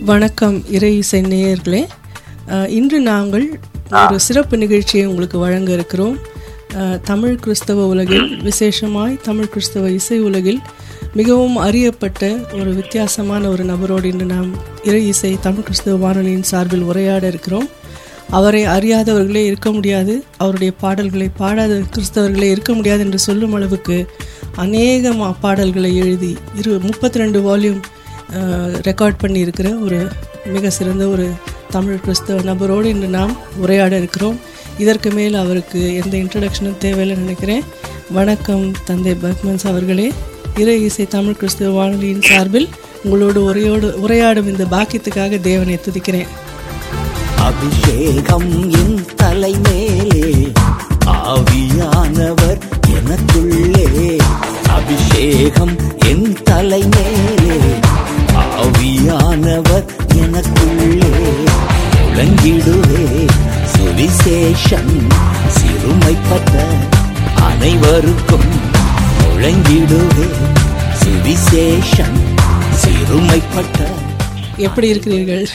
வணக்கம் இறை இசை நேயர்களே அஹ், இன்று நாங்கள் ஒரு சிறப்பு நிகழ்ச்சியை உங்களுக்கு வழங்க இருக்கிறோம் அஹ், தமிழ் கிறிஸ்தவ உலகில் விசேஷமாய் தமிழ் கிறிஸ்தவ இசை உலகில் மிகவும் அறியப்பட்ட ஒரு வித்தியாசமான ஒரு நபரோடு இன்று நாம் இறை இசை தமிழ் கிறிஸ்தவ வானொலியின் சார்பில் உரையாட இருக்கிறோம் அவரை அறியாதவர்களே இருக்க முடியாது அவருடைய பாடல்களை பாடாத கிறிஸ்தவர்களே இருக்க முடியாது என்று சொல்லும் அளவுக்கு அநேக மா- பாடல்களை எழுதி இரு முப்பத்தி ரெண்டு வால்யூம் ரெக்கார்ட் பண்ணியிருக்கிற ஒரு மிக சிறந்த ஒரு தமிழ் கிறிஸ்தவ நபரோடு இன்று நாம் உரையாட இருக்கிறோம் இதற்கு மேல் அவருக்கு எந்த இன்ட்ரடக்ஷனும் தேவையில்லைன்னு நினைக்கிறேன் வணக்கம் தந்தை பர்க்மன்ஸ் அவர்களே இறை இசை தமிழ் கிறிஸ்தவ வானொலியின் சார்பில் உங்களோடு உரையோடு உரையாடும் இந்த பாக்கியத்துக்காக தேவனை துதிக்கிறேன் அபிஷேகம் என் தலைமேலே ஆவியானவர் எனக்குள்ளே அபிஷேகம் என் தலைமேலே ஆவியானவர் எனக்குள்ளே முழங்கிடுவே சுவிசேஷம் சிறுமைப்பட்ட அனைவருக்கும் முழங்கிடுவே சுவிசேஷம் சிறுமைப்பட்ட எப்படி இருக்கிறீர்கள்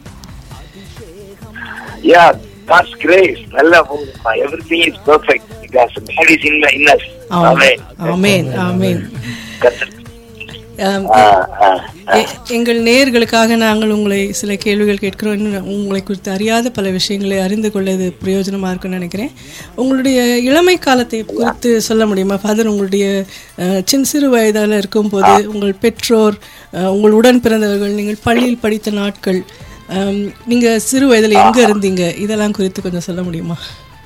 Yeah, God's grace. நல்ல everything is perfect because God is in, the, in us. Amen. ஆமேன் ஆமேன் கர்த்தர். ஆம், ஆ, ஆ, ஆ. எ- எங்கள் நேயர்களுக்காக நாங்கள் உங்களை சில கேள்விகள் கேட்கிறோம் இன்னும் உங்களை குறித்து அறியாத பல விஷயங்களை அறிந்து கொள்ள இது பிரயோஜனமாக இருக்கும்னு நினைக்கிறேன் உங்களுடைய இளமை காலத்தை குறித்து சொல்ல முடியுமா ஃபாதர் உங்களுடைய அஹ், சின் சிறு வயதில் இருக்கும்போது உங்கள் பெற்றோர் அஹ், உங்கள் உடன் பிறந்தவர்கள் நீங்கள் பள்ளியில் படித்த நாட்கள் அம், நீங்க சிறு வயதில் எங்க இருந்தீங்க இதெல்லாம் குறித்து கொஞ்சம் சொல்ல முடியுமா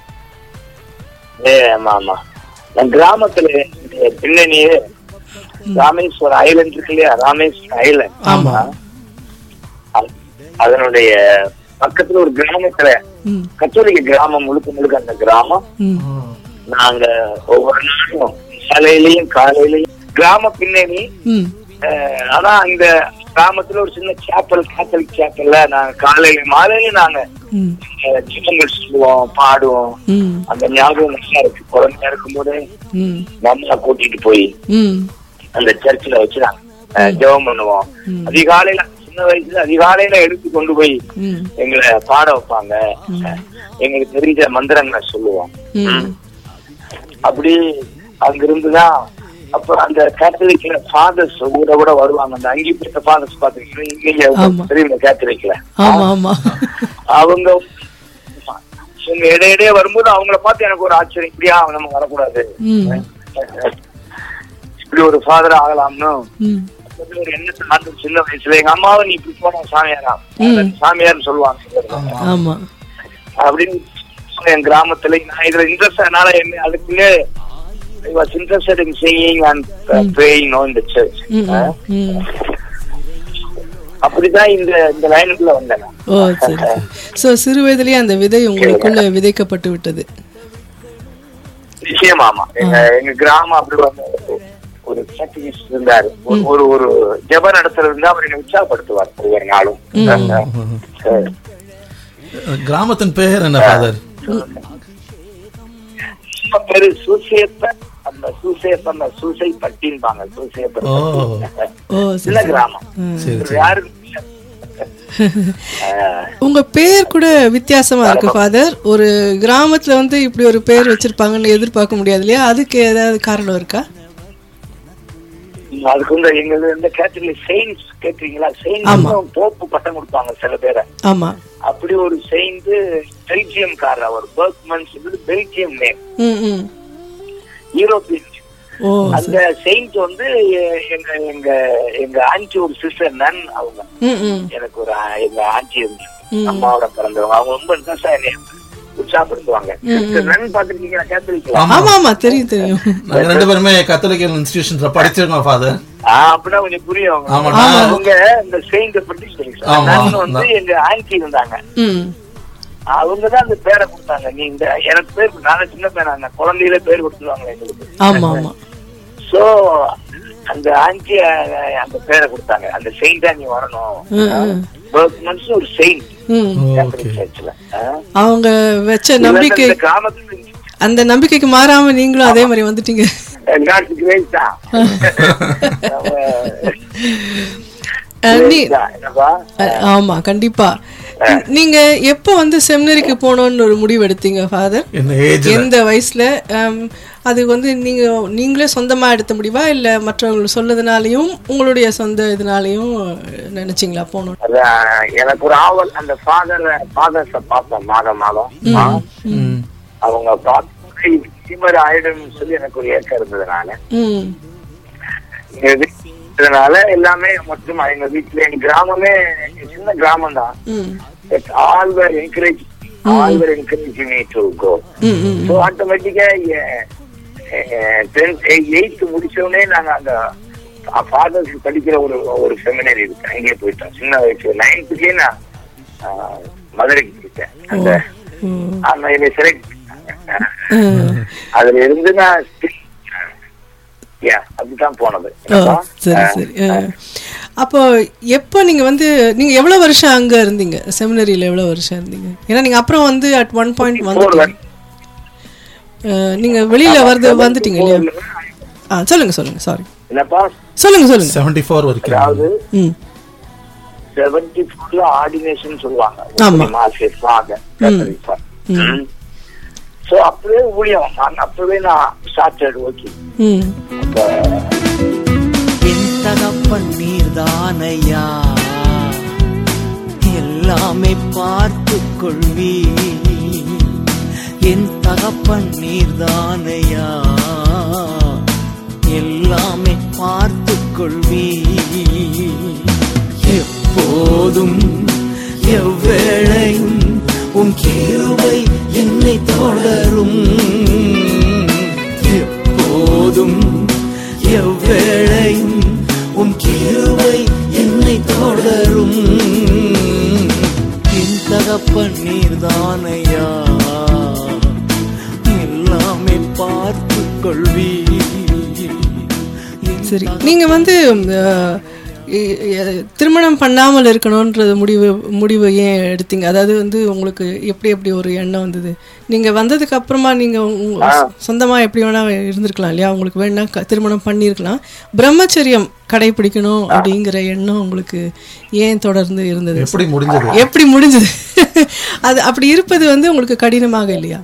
ஏ, ஆமா ஆமா நான் கிராமத்துல என்னுடைய பின்னணியே ராமேஸ்வரம் ஐலண்ட் இருக்கு இல்லையா ராமேஸ்வரம் ஐலண்ட் ஆமா. அது- அதனுடைய பக்கத்துல ஒரு கிராமத்துல ம் கத்தோலிக்க கிராமம் முழுக்க முழுக்க அந்த கிராமம் ம் நாங்க ஒவ்வொரு நாளும் காலையிலயும் காலையிலயும் கிராம பின்னணி ம் அஹ், ஆனா இந்த கிராமத்துல ஒரு சின்ன சேப்பல் கேத்தலிக் சேப்பல்ல நாங்க காலையில மாலையில நாங்க ம் அஹ், ஜெபங்கள் சொல்லுவோம் பாடுவோம் ம் அந்த ஞாபகம் நல்லா இருக்கு குழந்தையா இருக்கும்போது ம் நம்ம கூட்டிட்டு போய் ம் அந்த சர்ச்சில் வச்சு நாங்க அஹ், ஜெபம் பண்ணுவோம் அதிகாலையில சின்ன வயசுல அதிகாலையில எடுத்து கொண்டு போய் ம் எங்களை பாட வைப்பாங்க அஹ், எங்களுக்கு தெரிஞ்ச மந்திரங்களை சொல்லுவோம் ம் அப்படி அங்கிருந்துதான் அப்புறம் அந்த கேத்தலிக்ல ஃபாதர்ஸ் கூட கூட வருவாங்க அந்த அங்கி பிடித்த ஃபாதர்ஸ் பாத்துருக்கீங்க ஆமா. இங்க தெரியல கேத்தலிக்ல ஆமா ஆமா அவங்க இவங்க இடையிடையே வரும்போது அவங்கள பார்த்து எனக்கு ஒரு ஆச்சரியம் இப்படியா நம்ம வரக்கூடாது ம் இப்படி ஒரு ஃபாதர் ஆகலாம்னு ம் அப்படி ஒரு எண்ணத்தை ஆண்டு சின்ன வயசுல எங்க அம்மாவை நீ இப்படி போன சாமியாரா சாமியார்னு சொல்லுவாங்க ஆமா அப்படின்னு என் கிராமத்துல நான் இதுல இன்ட்ரெஸ்ட் அதனால என்ன அதுக்குள்ளே I was interested in singing and uh, praying you know, in the church. ம் Uh, ம் அப்படிதான் இந்த இந்த லைனுக்குள்ள வந்தேன் நான். ஓ சரி ஸோ சிறு வயதிலேயே அந்த விதை உங்களுக்குள்ள விதைக்கப்பட்டு விட்டது நிச்சயமா ஆமா எங்க எங்க கிராமம் அப்படி வந்து ஒரு சர்டிபிகேட் இருந்தாரு ஒரு- ஒரு ஒரு ஜெப நடத்துல இருந்தா அவர் என்னை உற்சாகப்படுத்துவார் ஒவ்வொரு நாளும் Uh, கிராமத்தின் பெயர் என்ன ஃபாதர் சும்மா பேரு சூசையப்ப அந்த சூசையப்ப சூசை பட்டின்பாங்க ஓ சூசையப்ப ஓ சின்ன சரி கிராமம் சரி சரி யாருக்கும் இல்ல. அஹ், உங்க பேர் கூட வித்தியாசமா இருக்கு ஃபாதர் ஒரு கிராமத்துல வந்து இப்படி ஒரு பேர் வச்சிருப்பாங்கன்னு எதிர்பார்க்க முடியாது இல்லையா அதுக்கு ஏதாவது காரணம் இருக்கா அதுக்கு வந்து எங்க இந்த கேட்டரிங் செயின்ஸ் கேட்டீங்களா செயின்ஸ் போப்பு பட்டம் கொடுப்பாங்க சில பேரை ஆமா அப்படி ஒரு செயின்ட் பெல்ஜியம் கார் அவர் Berchmans Belgium name hmm hmm European ஓ அந்த செயின்ட் வந்து எ- எங்க எங்க எங்க ஆன்டி ஒரு சிஸ்டர் நன் அவங்க ம் ம் எனக்கு ஒரு ஆ- எங்க ஆன்டி இருந்து அம்மாவோட பிறந்தவங்க அவங்க ரொம்ப இன்ட்ரெஸ்டா என்னை உற்சாகப்படுத்துவாங்க சிஸ்டர் நன் பாத்துருக்கீங்களா கேத்தலிக்கலாம் ஆமா ஆமா ஆமா தெரியும் தெரியும் நாங்க ரெண்டு பேருமே கத்தோலிக்கல் இன்ஸ்டிடியூஷன்ஸ்ல படிச்சிருக்கோம் ஃபாதர் அப்படின்னா கொஞ்சம் புரியும் ஆமா, அவங்க. நான்- அவங்க இந்த செயின்ட் பத்தி சொல்லி ஆமா, நன் வந்து நான்- எங்க ஆன்டி இருந்தாங்க ம் அவங்கதான் அந்த பேரை கொடுத்தாங்க நீ இந்த எனக்கு பேர் நான் சின்ன பேர் அந்த குழந்தையில பேர் கொடுத்துருவாங்க எங்களுக்கு ஆமா ஆமா சோ அந்த ஆன்டி அந்த பேரை கொடுத்தாங்க அந்த செயின்டா நீ வரணும் ம், ம். பர்க்மன்ஸ் ஒரு செயின்ட் ம் ஓகே சர்ச்சில் அவங்க வச்ச நம்பிக்கை இந்த கிராமத்துல அந்த நம்பிக்கைக்கு மாறாம நீங்களும் அதே மாதிரி வந்துட்டீங்க காட்ஸ் கிரேஸ் தான் அஹ், நீ என்னப்பா அஹ், ஆமா கண்டிப்பா நீங்க எப்போ வந்து செமினரிக்கு போகணும்னு ஒரு முடிவு எடுத்தீங்க ஃபாதர் என்ன ஏஜ் எந்த வயசுல அம், அது வந்து நீங்க நீங்களே சொந்தமா எடுத்த முடிவா இல்ல மற்றவங்க சொன்னதுனாலயும் உங்களுடைய சொந்த இதனாலயும் நினைச்சீங்களா போகணும் அதான் எனக்கு ஒரு ஆவல் அந்த ஃபாதர் ஃபாதர்ஸ பார்த்தேன் மாதம் மாதம் ஆ. அவங்க பார்த்து இது மாதிரி ஆயிடும்னு சொல்லி எனக்கு ஒரு ஏக்கம் இருந்ததுனால ம் இங்க இருக்கிறதுனால எல்லாமே மொத்தமா எங்க வீட்டுல எங்க கிராமமே சின்ன கிராமம் தான் hmm all were encourage all were encourage me to go hmm hmm so ஆட்டோமேட்டிக்கா டென்த் எயித்து முடிச்சோடனே நாங்க அந்த ஃபாதர்ஸ் படிக்கிற ஒரு ஒரு செமினரி இருக்கு அங்கேயே போயிட்டோம் சின்ன வயசு நைன்த்துக்கே நான் ஆஹ், மதுரைக்கு போயிட்டேன் அந்த ம். அந்த என்னை செலக்ட் ம். அதுல இருந்து நான் யா அப்படிதான் போனது ஓ, சரி சரி அஹ். அப்போ எப்போ நீங்க வந்து நீங்க எவ்வளவு வருஷம் அங்க இருந்தீங்க செமினரியில எவ்வளவு வருஷம் இருந்தீங்க ஏன்னா நீங்க அப்புறம் வந்து அட் ஒன் பாயிண்ட் வந்துட்டீங்க அஹ், நீங்க வெளியில வருது வந்துட்டீங்க இல்லையா ஆ சொல்லுங்க சொல்லுங்க சாரி என்னப்பா சொல்லுங்க சொல்லுங்க செவன்டி ஃபோர் வரைக்கும் அதாவது ம் செவன்டி ஃபோர்ல ஆர்டினேஷன் சொல்லுவாங்க ஆமா. மாசே ஃபாதர் ம். சோ அப்பவே ஊழியம் நான் அப்பவே நான் ஸ்டார்டட் ஒர்க்கிங் ம் என் தகப்பன் நீர்தானையா எல்லாமே பார்த்து கொள்வி என் தகப்பன் நீர்தானையா எல்லாமே பார்த்து கொள்வி எப்போதும் எவ்வேளையும் உன் கிருபை என்னை தொடரும் எப்போதும் எவ்வேளையும் உன் கிருபை என்னை தொடரும் என் தகப்பன் நீர்தானையா எல்லாமே பார்த்து கொள்வி சரி நீங்க வந்து அஹ், இ- இ- திருமணம் பண்ணாமல் இருக்கணும்ன்றது முடிவு முடிவு ஏன் எடுத்தீங்க அதாவது வந்து உங்களுக்கு எப்படி எப்படி ஒரு எண்ணம் வந்தது நீங்க வந்ததுக்கு அப்புறமா நீங்க உங்க சொந்தமா எப்படி வேணா இருந்திருக்கலாம் இல்லையா உங்களுக்கு வேணா க- திருமணம் பண்ணியிருக்கலாம் பிரம்மச்சரியம் கடைபிடிக்கணும் அப்படிங்கிற எண்ணம் உங்களுக்கு ஏன் தொடர்ந்து இருந்தது எப்படி முடிஞ்சது எப்படி முடிஞ்சது அது அப்படி இருப்பது வந்து உங்களுக்கு கடினமாக இல்லையா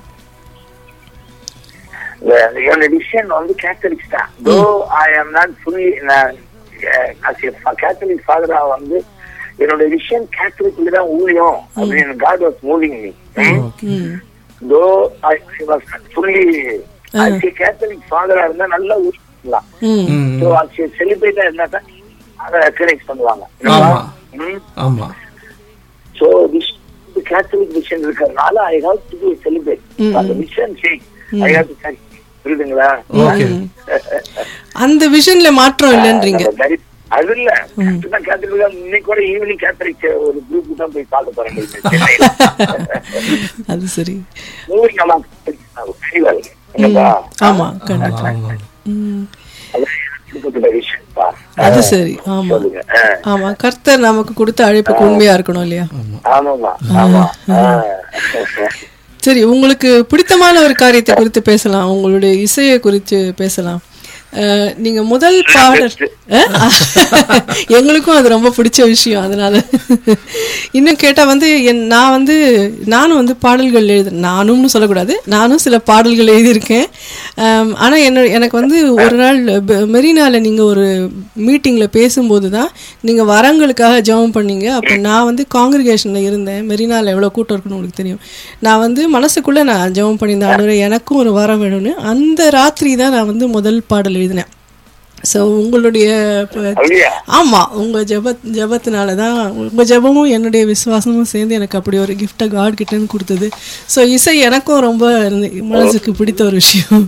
என்னோட டிசிஷன் வந்து கேத்தலிக்ஸ் தான் தோ ஐ ஆம் நாட் ஃபுல்லி கேத்தலிக் ஃபாதரா வந்து என்னோட விஷயம் கேத்தலிக்ல தான் ஊழியம் அப்படின்னு God was moving me hmm though I was fully Catholic ஃபாதரா இருந்தா நல்லா ஊழியலாம் ம் ம். ஸோ அது செலிப்ரேட்டா இருந்தா தான் அதை ரெக்கனைஸ் பண்ணுவாங்க ஆமா. ம் ஆமா ஸோ கேத்தலிக் மிஷன் இருக்கிறதுனால I have to be celebrate அந்த மிஷன் செய் ஐ ஹாவ் டு சரி புரியுதுங்களா ஓகே அந்த விஷன்ல மாற்றம் இல்லைன்றீங்க நம்ம very- அது இல்ல தான் கேத்தலிக் தான் இன்னைக்கு கூட ஈவினிங் கேத்தலிக் ஒரு குரூப் தான் போய் பார்க்க போறேன் சென்னையில அது சரி மூவி நல்லா தெரியல என்னப்பா ஆமா கண்டிப்பா ஆமா. ம். அது விஷயம்ப்பா அது சரி ஆமா சொல்லுங்க ஆ. ஆமா கர்த்தர் நமக்கு கொடுத்த அழைப்புக்கு உண்மையா இருக்கணும் இல்லையா ஆமாமா ஆமா ஆ. சரி உங்களுக்கு பிடித்தமான ஒரு காரியத்தை குறித்து பேசலாம் உங்களுடைய இசையை குறித்து பேசலாம் அஹ், நீங்க முதல் பாடல் அஹ்? எங்களுக்கும் அது ரொம்ப பிடிச்ச விஷயம் அதனால இன்னும் கேட்டா வந்து என் நான் வந்து நானும் வந்து பாடல்கள் எழுது நானும்னு சொல்லக்கூடாது நானும் சில பாடல்கள் எழுதியிருக்கேன் அம், ஆனா என்ன எனக்கு வந்து ஒரு நாள் பெ- மெரினால நீங்க ஒரு மீட்டிங்ல பேசும்போது தான் நீங்க வரங்களுக்காக ஜெபம் பண்ணீங்க அப்போ நான் வந்து காங்கிரிகேஷன்ல இருந்தேன் மெரினால எவ்வளவு கூட்டம் இருக்குன்னு உங்களுக்கு தெரியும் நான் வந்து மனசுக்குள்ள நான் ஜெபம் பண்ணியிருந்தேன் ஆண்டவரே எனக்கும் ஒரு வரம் வேணும்னு அந்த ராத்திரி தான் நான் வந்து முதல் பாடல் எழுதினேன் ஸோ உங்களுடைய ப- அப்படியா ஆமா உங்க ஜெப ஜெபத்தினால தான் உங்க ஜெபமும் என்னுடைய விசுவாசமும் சேர்ந்து எனக்கு அப்படி ஒரு கிஃப்டை காட் கிட்ட இருந்து கொடுத்தது ஸோ இசை எனக்கும் ரொம்ப மனசுக்கு பிடித்த ஒரு விஷயம்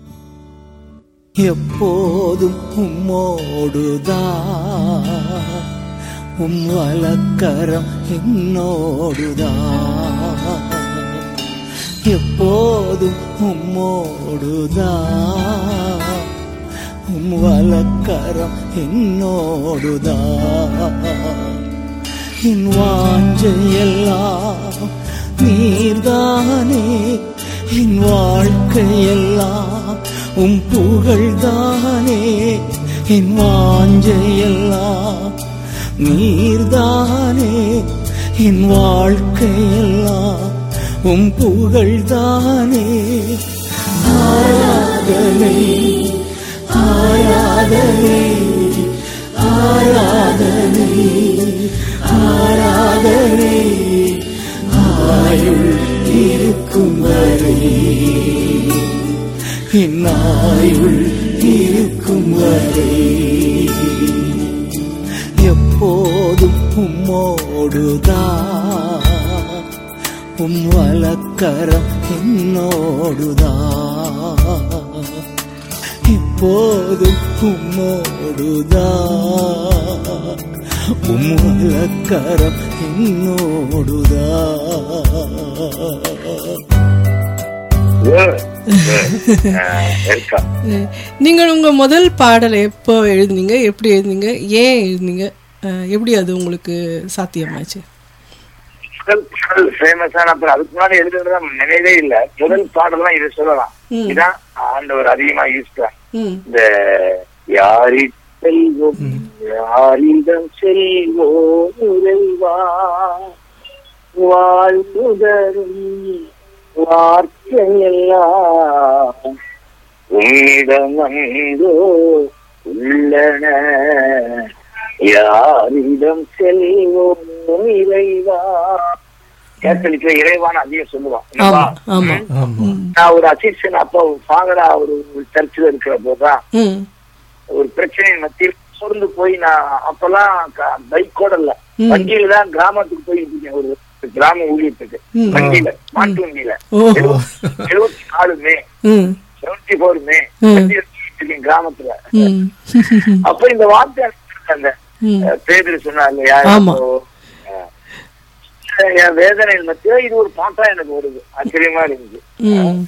எப்போதும் உம்மோடுதான் உம் வலக்கரம் என்னோடுதான் எப்போதும் உம்மோடுதான் உம் வலக்கரம் என்னோடுதான் என் வாஞ்சையெல்லாம் நீர்தானே என் வாழ்க்கையெல்லாம் உம் புகழ்தானே என் வாஞ்சையெல்லாம் நீர்தானே என் வாழ்க்கையெல்லாம் உம் புகழ்தானே ஆராதனை ஆராதனை ஆராதனை ஆராதனை ஆயுள் இருக்கும் வரை என் ஆயுள் இருக்கும் வரை எப்போதும் உம்மோடுதான் உம் வலக்கரம் என்னோடுதான் இப்போதும் உம்மோடுதான் உம் வலக்கரம் என்னோடுதான் வெல்கம் அஹ், நீங்கள் உங்க முதல் பாடலை எப்போ எழுதுனீங்க எப்படி எழுதுனீங்க ஏன் எழுதுனீங்க அஹ், எப்படி அது உங்களுக்கு சாத்தியமாச்சு முதல் பாடல் ஃபேமஸான அப்புறம் அதுக்கு முன்னாடி எழுதுறது நினைவே இல்ல முதல் பாடலாம் இது சொல்லலாம் ம். இதான் ஆண்டவர் அதிகமா யூஸ் பண்ண ம் இந்த யாரி செல்வோம் யாரிடம் செல்வோம் உறைவா வாழ்வுதரும் வார்த்தையெல்லாம் உன்னிடம் வந்தோ உள்ளன யாரிடம் செல்வோம் இறைவா கேத்தலிக்ல இறைவான்னு அதிகம் சொல்லுவான் ஆமா ஆமா ஆமா நான் ஒரு அசிஸ்டன் அப்போ ஃபாதரா ஒரு சர்ச்சில் இருக்கிற போதுதான் ம் ஒரு பிரச்சனையின் மத்தியில் சோர்ந்து போய் நான் அப்பெல்லாம் பைக்கோட இல்ல ம். வண்டியில தான் கிராமத்துக்கு போயிட்டு இருக்கேன் ஒரு கிராம ஊழியத்துக்கு ம். வண்டியில மாட்டு வண்டியில ஓ எழுபத்தி நாலு மே ம் செவன்டி போர் மே ம். வண்டியில போயிட்டு இருக்கேன் கிராமத்துல ம் அப்ப இந்த வார்த்தை எனக்கு அந்த ம் அஹ், பேதுரு சொன்னார் இல்லையா ஆமா. இப்போ, அஹ், என் வேதனையின் மத்தியில இது ஒரு பாட்டா எனக்கு வருது ஆச்சரியமா இருந்துச்சு hmm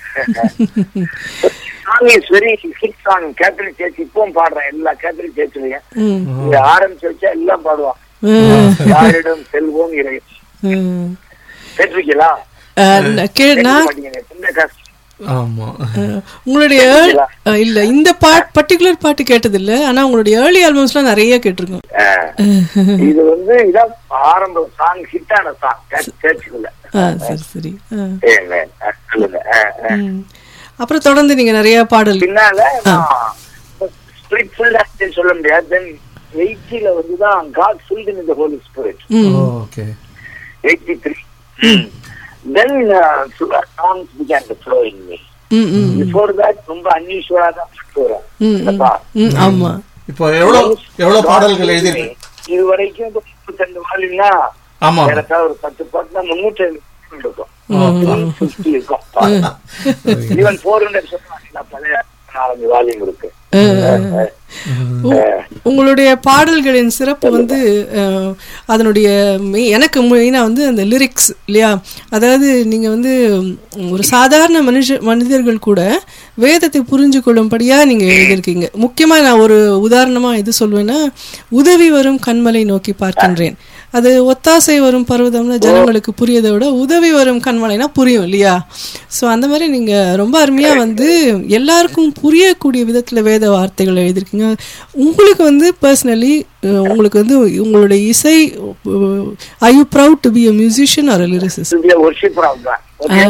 song is very hit song Catholic church இப்பவும் பாடுறேன் எல்லா கேத்தலிக் சேர்ச்சிலையும் ம் இது ஆரம்பிச்சு வச்சா எல்லாம் பாடுவான் ம் யாரிடம் செல்வோம் இறை ம் கேட்டிருக்கீங்களா அஹ், நான் கே- நான் மாட்டீங்க சின்ன கஷ்டம் ஆமா அஹ், உங்களுடைய early- அஹ், இல்ல இந்த பாட் பர்டிகுலர் பாட்டு கேட்டது இல்ல ஆனா உங்களுடைய ஏர்லி ஆல்பம்ஸ்லாம் நிறைய கேட்டிருக்கோம் அஹ், இது வந்து இதான் ஆரம்ப சாங் ஹிட்டான சாங் சேர்ச்சுக்குள்ள ஆ சரி சரி ஆ. சொல்லுங்க அஹ், அஹ். ம். அப்புறம் தொடர்ந்து நீங்க நிறைய பாடல் பின்னால ஸ்பிரிட் ஃபுல் சொல்ல முடியாது தென் எயிட்டில வந்துதான் got full in the holy spirit hmm okay eighty three then songs began to flow in me hmm hmm before that ரொம்ப அன்யூஷுவலா தான் போறேன் ம், ம். ம் ஆமா இப்போ எவ்வளவு எவ்வளவு பாடல்கள் எழுதியிருக்கு இது வரைக்கும் இப்ப முப்பத்தஞ்சு வாலினா ஆமா எனக்கு ஒரு பத்து பாட்டுனா முன்னூற்றி ஐம்பது இருக்கும் ம். ஃபிஃப்டி இருக்கும் ஈவன் ஃபோர் ஹண்ட்ரட் சொன்னா பழைய நாலஞ்சு வால்யூம் இருக்கு உ- உங்களுடைய பாடல்களின் சிறப்பு வந்து அஹ், அதனுடைய மெய்- எனக்கு மெயினாக வந்து அந்த லிரிக்ஸ் இல்லையா அதாவது நீங்கள் வந்து உம், ஒரு சாதாரண மனுஷ மனிதர்கள் கூட வேதத்தை புரிஞ்சு கொள்ளும்படியாக நீங்கள் எழுதியிருக்கீங்க முக்கியமாக நான் ஒரு உதாரணமாக எது சொல்வேன்னா உதவி வரும் கண்மலை நோக்கி பார்க்கின்றேன் அது ஒத்தாசை வரும் பர்வதம்னா ஜனங்களுக்கு புரியதை விட உதவி வரும் கண்மலைனா புரியும் இல்லையா ஸோ அந்த மாதிரி நீங்கள் ரொம்ப அருமையாக வந்து எல்லாருக்கும் புரியக்கூடிய விதத்தில் வேத வார்த்தைகள் எழுதியிருக்கீங்க உங்களுக்கு வந்து பர்சனலி உங்களுக்கு வந்து உங்களுடைய இசை I you proud to be a musician or lyricist worshipper of தான் ஓகே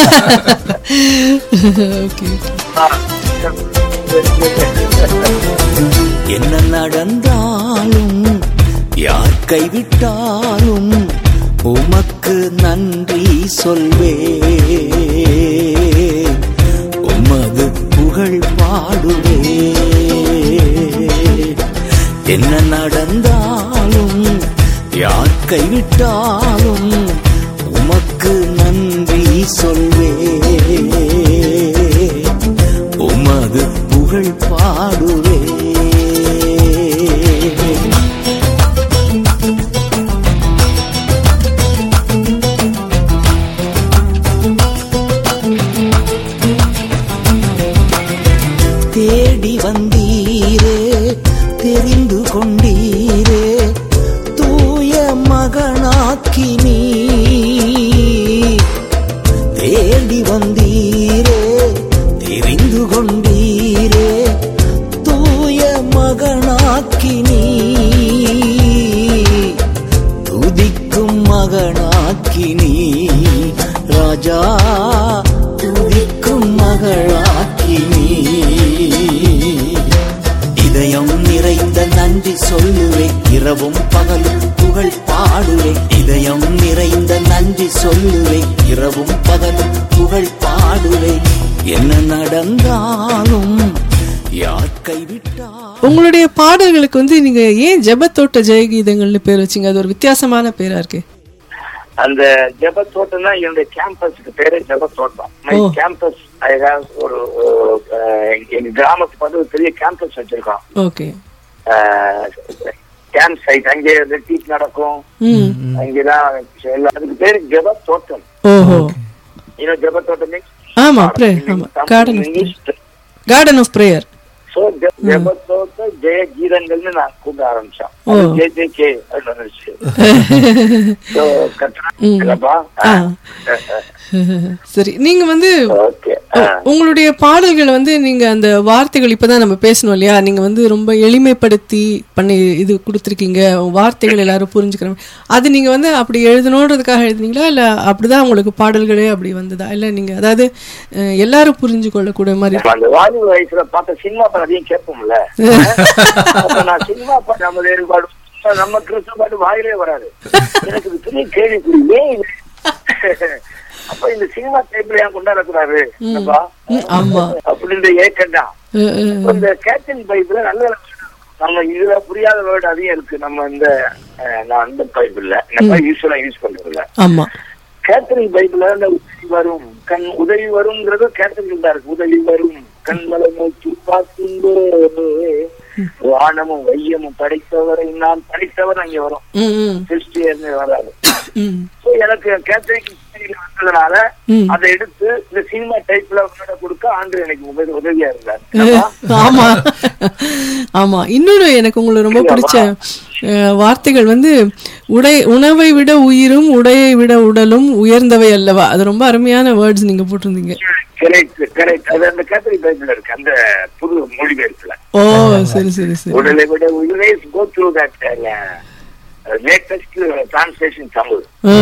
ஓகே என்ன நடந்தாலும் யார் கைவிட்டாலும் உமக்கு நன்றி சொல்வே உமது புகழ் பாடுவே என்ன நடந்தாலும் யார் கைவிட்டாலும் உமக்கு நன்றி சொல்வே உமது புகழ் பாடுவே தேடி வந்தீரே தெரிந்து கொண்டீரே தூய மகனாக்கி நீ தேடி வந்தீரே தெரிந்து கொண்டீரே தூய மகனாக்கி நீ ராஜா துதிக்கும் மகளாக்கி நீ இதயம் நிறைந்த நன்றி சொல்லுவேன் இரவும் பகலும் புகழ் பாடுவேன் இதயம் நிறைந்த நன்றி சொல்லுவேன் இரவும் பகலும் புகழ் பாடுவேன் என்ன நடந்தாலும் யார் கைவிட்டால் உங்களுடைய பாடல்களுக்கு வந்து நீங்க ஏன் ஜெபத்தோட்ட ஜெயகீதங்கள்னு பேர் வச்சீங்க அது ஒரு வித்தியாசமான பேரா இருக்கு அந்த ஜெப தோட்டம் தான் என்னுடைய கேம்பஸுக்கு பேரு ஜெப தோட்டம் my oh. Campus I have ஒரு அஹ், எங்க கிராமத்துக்கு வந்து ஒரு பெரிய கேம்பஸ் வச்சிருக்கோம் ஓகே கேம்ப் சைட் அங்கே டீச் நடக்கும் ம் அங்கேதான் எல்லாம் அதுக்கு பேரு ஜெப தோட்டம் ஓஹோ இன்னும் ஜெப தோட்டம் means ஆமா prayer, ஆமா garden of English garden of prayer so ஜெபத்தோட்ட ஜெய கீதங்கள்னு நான் கூப்பிட ஆரம்பிச்சோம் ஓ. ஜே ஜே கே வந்துருச்சு So, கத்துறாப்பா ஆ. சரி நீங்க வந்து ஓகே உ- உங்களுடைய பாடல்கள் வந்து நீங்க அந்த வார்த்தைகள் இப்பதான் நம்ம பேசணும் இல்லையா நீங்க வந்து ரொம்ப எளிமைப்படுத்தி பண்ணி இது கொடுத்துருக்கீங்க வார்த்தைகள் எல்லாரும் புரிஞ்சுக்கிறோம் அது நீங்க வந்து அப்படி எழுதணுன்றதுக்காக எழுதுனீங்களா இல்ல அப்படிதான் உங்களுக்கு பாடல்களே அப்படி வந்ததா இல்ல நீங்க அதாவது அஹ், எல்லாரும் புரிஞ்சு கொள்ளக்கூடிய மாதிரி நம்ம அந்த வாலிப வயசுல பார்த்த சினிமா படம் அதையும் கேட்போம்ல அப்ப நான் சினிமா படம் நம்ம வேறுபாடு நம்ம கிறிஸ்துவ பாட்டு வாயிலே வராது எனக்கு இது பெரிய கேள்விக்குறி ஏன் இது அப்ப இந்த சினிமா டைப்ல ஏன் கொண்டாடக்கூடாது என்னப்பா? ம், ஆமா அப்படின்ற ஏக்கம் தான் அஹ், அஹ், இப்ப இந்த கேத்தலிக் பைபிள்ல நல்ல நல்ல word நம்ம இதுல புரியாத வேர்டு அதிகம் இருக்கு நம்ம இந்த அஹ், நான் அந்த பைபிள்ல நம்ம யூஸ்வலா யூஸ் பண்றது இல்ல ஆமா கேத்தலிக் பைபிள்ல இந்த உதவி வரும் கண் உதவி வரும்ங்கிறது கேத்தலிக் தான் இருக்கு உதவி வரும் கண்மலை நோக்கி பார்க்கும்போது வானமும் வையமும் படைத்தவரை நான் படைத்தவர் அங்க வரும் ம், ம், கிறிஸ்டியர்னு வராது ம். So, எனக்கு கேத்தலிக் வந்ததுனால ம். அதை எடுத்து இந்த சினிமா டைப்ல வேர்டை கொடுக்க ஆண்டு எனக்கு உதவி உதவியா இருந்தார் என்னப்பா? ஆமா ஆமா இன்னொரு எனக்கு உங்களுக்கு ரொம்ப பிடிச்ச அஹ், வார்த்தைகள் வந்து உடை உணவை விட உயிரும் உடையை விட உடலும் உயர்ந்தவை அல்லவா அது ரொம்ப அருமையான வேர்ட்ஸ் நீங்க போட்டிருந்தீங்க கரெக்ட் கரெக்ட் அது அந்த கேத்தலிக் பைபிள் இருக்கு அந்த புது மொழிபெயர்ப்புல ஓ சரி சரி சரி உடலை விட உயிரை go through that latest translation Tamil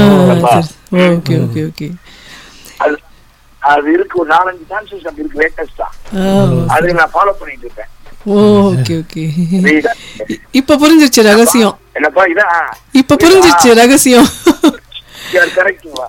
okay okay okay அது அது இருக்கு ஒரு நாலஞ்சு டிரான்ஸ்லேஷன் அப்படி இருக்கு லேட்டஸ்டா அது நான் ஃபாலோ பண்ணிட்டு இருப்பேன் ஓ ஓகே ஓகே புரியுதா? இப்ப புரிஞ்சிருச்சு ரகசியம் என்னப்பா இதான் இப்ப புரிஞ்சிருச்சு ரகசியம் கரெக்டுங்களா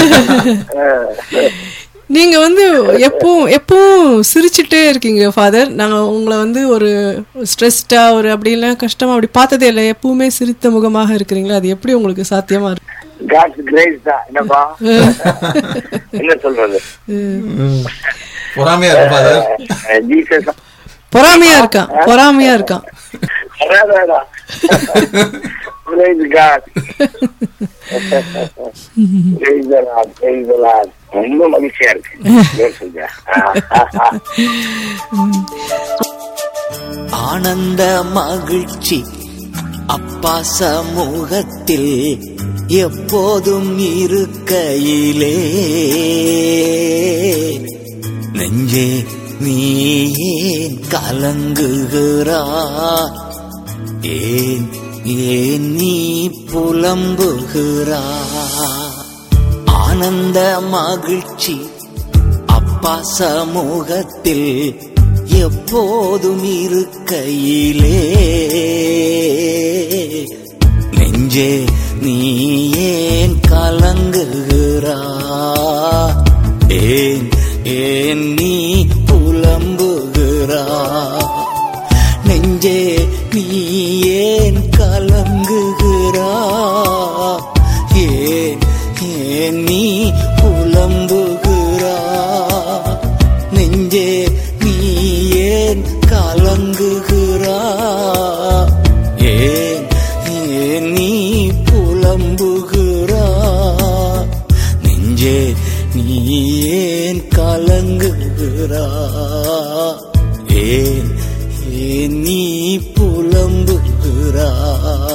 நீங்க வந்து எப்பவும் எப்பவும் சிரிச்சுட்டே இருக்கீங்க ஃபாதர் நாங்க உங்களை வந்து ஒரு ஸ்ட்ரெஸ்டா ஒரு அப்படிலாம் கஷ்டமா அப்படி பார்த்ததே இல்லை எப்பவுமே சிரித்த முகமாக இருக்கிறீங்களா அது எப்படி உங்களுக்கு சாத்தியமா இருக்கு காட்ஸ் கிரேஸ் தான் என்னப்பா என்ன சொல்றது பொறாமையா இருக்கு ஃபாதர் ஜீசஸ் பொறாமையா இருக்கான் பொறாமையா இருக்கான் அதான் Praise God. Praise the Lord. Praise the Lord. ரொம்ப மகிழ்ச்சியா இருக்கு ஏன் சொல்ற? ஆனந்த மகிழ்ச்சி அப்பா சமூகத்தில் எப்போதும் இருக்கையிலே நெஞ்சே நீ ஏன் கலங்குகிறா ஏன் ஏன் நீ புலம்புகிறா ஆனந்த மகிழ்ச்சி அப்பா சமூகத்தில் எப்போதும் இருக்கையிலே நெஞ்சே நீ ஏன் கலங்குகிறா ஏன் ஏன் நீ புலம்புகிறா நெஞ்சே நீ ஏன் கலங்குகிறா ஏன் ஏன் நீ புலம்புகிறா நெஞ்சே நீ ஏன் கலங்குகிறா ஏன் ஏன் நீ புலம்புகிறா நெஞ்சே நீ ஏன் கலங்குகிறா ஏன் ஏன் நீ புலம்புகிறா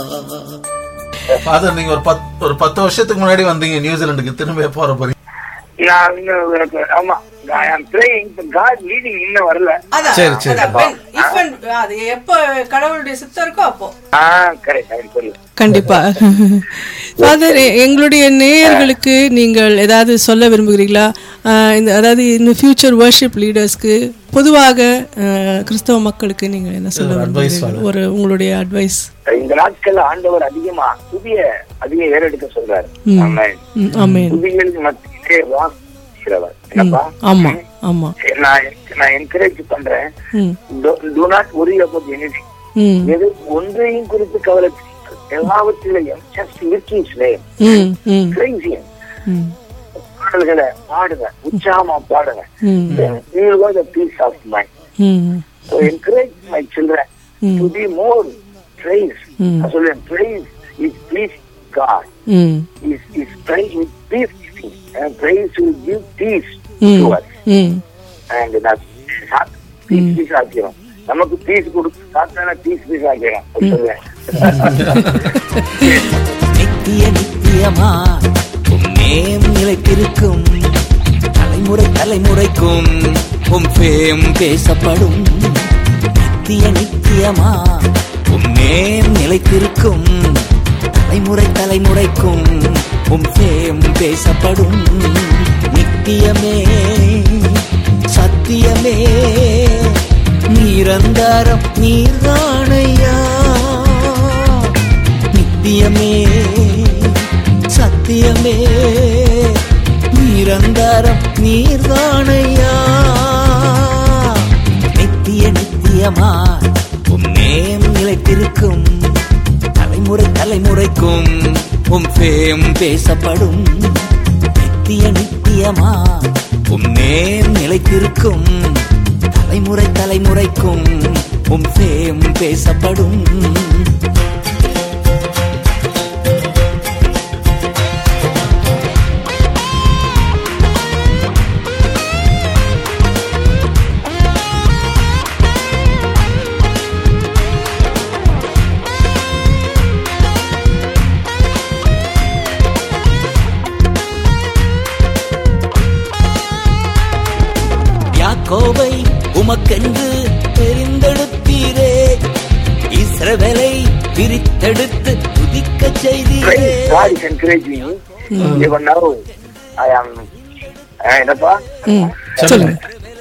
ஃபாதர் நீங்க ஒரு பத் ஒரு பத்து வருஷத்துக்கு முன்னாடி வந்தீங்க நியூசிலாந்துக்கு திரும்ப எப்போ வர போறீங்க நான் இன்னும் ஆமா I am praying but God leading இன்னும் வரல அதான், சரி, சரி. அதான், when- if and- அது எப்ப கடவுளுடைய சித்தம் இருக்கோ அப்போ ஆ கரெக்ட் அது சொல்லு கண்டிப்பா ஃபாதர் எங்களுடைய நேயர்களுக்கு நீங்கள் ஏதாவது சொல்ல விரும்புகிறீங்களா ஆஹ் இந்த அதாவது இந்த ஃபியூச்சர் வர்ஷிப் லீடர்ஸ்க்கு பொதுவாக ஆஹ் கிறிஸ்தவ மக்களுக்கு நீங்கள் என்ன சொல்ல ஒரு advice விரும்புகிறீர்கள் ஒரு உங்களுடைய அட்வைஸ் இந்த நாட்கள்ல ஆண்டவர் அதிகமா புதிய அதிக ஏறெடுக்க சொல்றாரு ஆமென். ஆமேன் புதியலுக்கு மத்தியிலே வாசிக்கிறவர் என்னப்பா ஆமா ஆமா நான் நான் என்கரேஜ் பண்றேன் hmm to not worry about anything hmm எது ஒன்றையும் குறித்து கவலை எல்லாவற்றிலையும் ஜஸ்ட் லிட்டிஸ் நேம் ம் ம் கிரேசியம் ம் பாடல்களை பாடுங்க உற்சாகமா பாடுங்க ம் you got the peace of mind ம் so encourage my children to be more praise Mm. I சொல்றேன் praise is please God ம் is is praise with peace and praise will give peace ம் to us hmm and that peace peace ஆக்கிறோம் நமக்கு peace கொடுத்து சாத்தான piece peace ஆக்கிறோம் அப்படி சொல்றேன் நித்திய நித்தியமா உம் நேம் நிலைத்திருக்கும் தலைமுறை தலைமுறைக்கும் உம் பேம் பேசப்படும் நித்திய நித்தியமா உம் நேம் நிலைத்திருக்கும் தலைமுறை தலைமுறைக்கும் உம் பேம் பேசப்படும் நித்தியமே சத்தியமே நிரந்தரம் நீர்தானையா நித்தியமே சத்தியமே நிரந்தரம் நீர்தானையா நித்திய நித்தியமா உம் நேம் நிலைத்திருக்கும் தலைமுறை தலைமுறைக்கும் உம் பேம் பேசப்படும் நித்திய நித்தியமா உம் நேம் நிலைத்திருக்கும் தலைமுறை தலைமுறைக்கும் உம் பேம் பேசப்படும் யாக்கோவை உமக்கென்று தெரிந்தெடுத்தீரே இஸ்ரவேலை பிரித்தெடுத்து துதிக்க செய்தீரே Praise God is encouraging me. Even now, I am, uh, என்னப்பா ம் சொல்லுங்க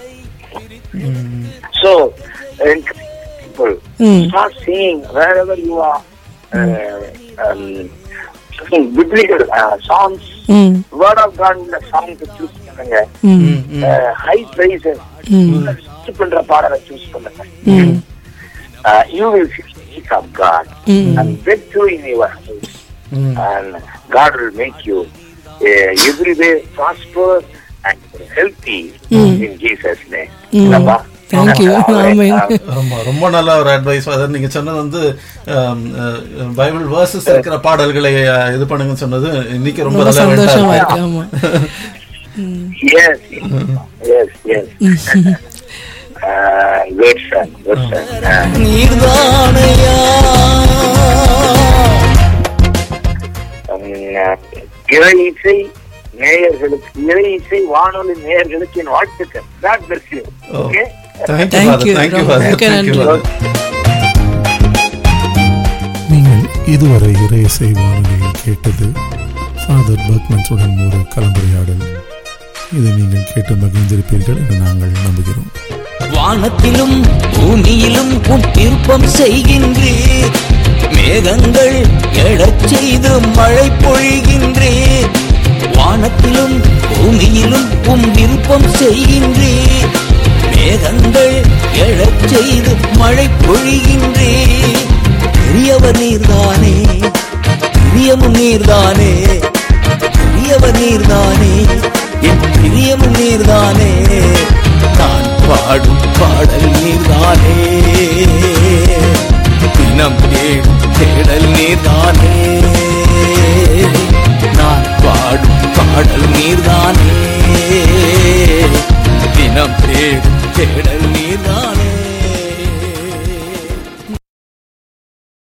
So, encourage people. ம் Start singing wherever you are. Uh, um, singing biblical uh, songs. ம் Word of God உள்ள songs choose பண்ணுங்க. ம் Uh, high praises. ம் Choose பண்ற பாடலை choose பண்ணுங்க. ம் Uh, you will see the peace of God ம் and breakthrough in your house. ம். and God will make you uh, every way prosper and healthy in Jesus' name. Mm. என்னப்பா? Thank you. Amen. ரொம்ப ரொம்ப நல்ல ஒரு advice அதாவது நீங்க சொன்னது வந்து ஆம், அஹ், பைபிள் வேர்சஸ் இருக்கிற பாடல்களை அஹ், இது பண்ணுங்கன்னு சொன்னது இன்னைக்கு ரொம்ப ரொம்ப சந்தோஷமா relevant-ஆ இருக்கு இருக்கு. ஆமா Yes, yes, yes. uh, good son, good son. Uh, நீர்தானையா um, uh, இறை இசை நேயர்களுக்கு இறை இசை வானொலி நேயர்களுக்கு என் வாழ்த்துக்கள் God bless you. Oh. Okay? Thank you, Thank Father. you. Thank you, ரொம்ப Father. மிக்க Thank you, நன்றி. Father. நீங்கள் இதுவரை இறைசை வானொலியில் கேட்டது ஃபாதர் பர்க்மன்ஸுடன் ஒரு கலந்துரையாடல் இதை நீங்கள் கேட்டு மகிழ்ந்திருப்பீர்கள் என்று நாங்கள் நம்புகிறோம் வானத்திலும் பூமியிலும் உன் விருப்பம் செய்கின்றீர் மேகங்கள் எழச் செய்து மழை பொழிகின்றீர் வானத்திலும் பூமியிலும் உன் விருப்பம் செய்கின்றீர் மேகங்கள் எழச் செய்து மழை பொழிகின்றீர் பெரியவர் நீர்தானே பிரியமும் நீர்தானே பெரியவர் நீர்தானே என் பிரியமும் நீர்தானே நான் பாடும் பாடல் நீர்தானே தினம் தேடும் தேடல்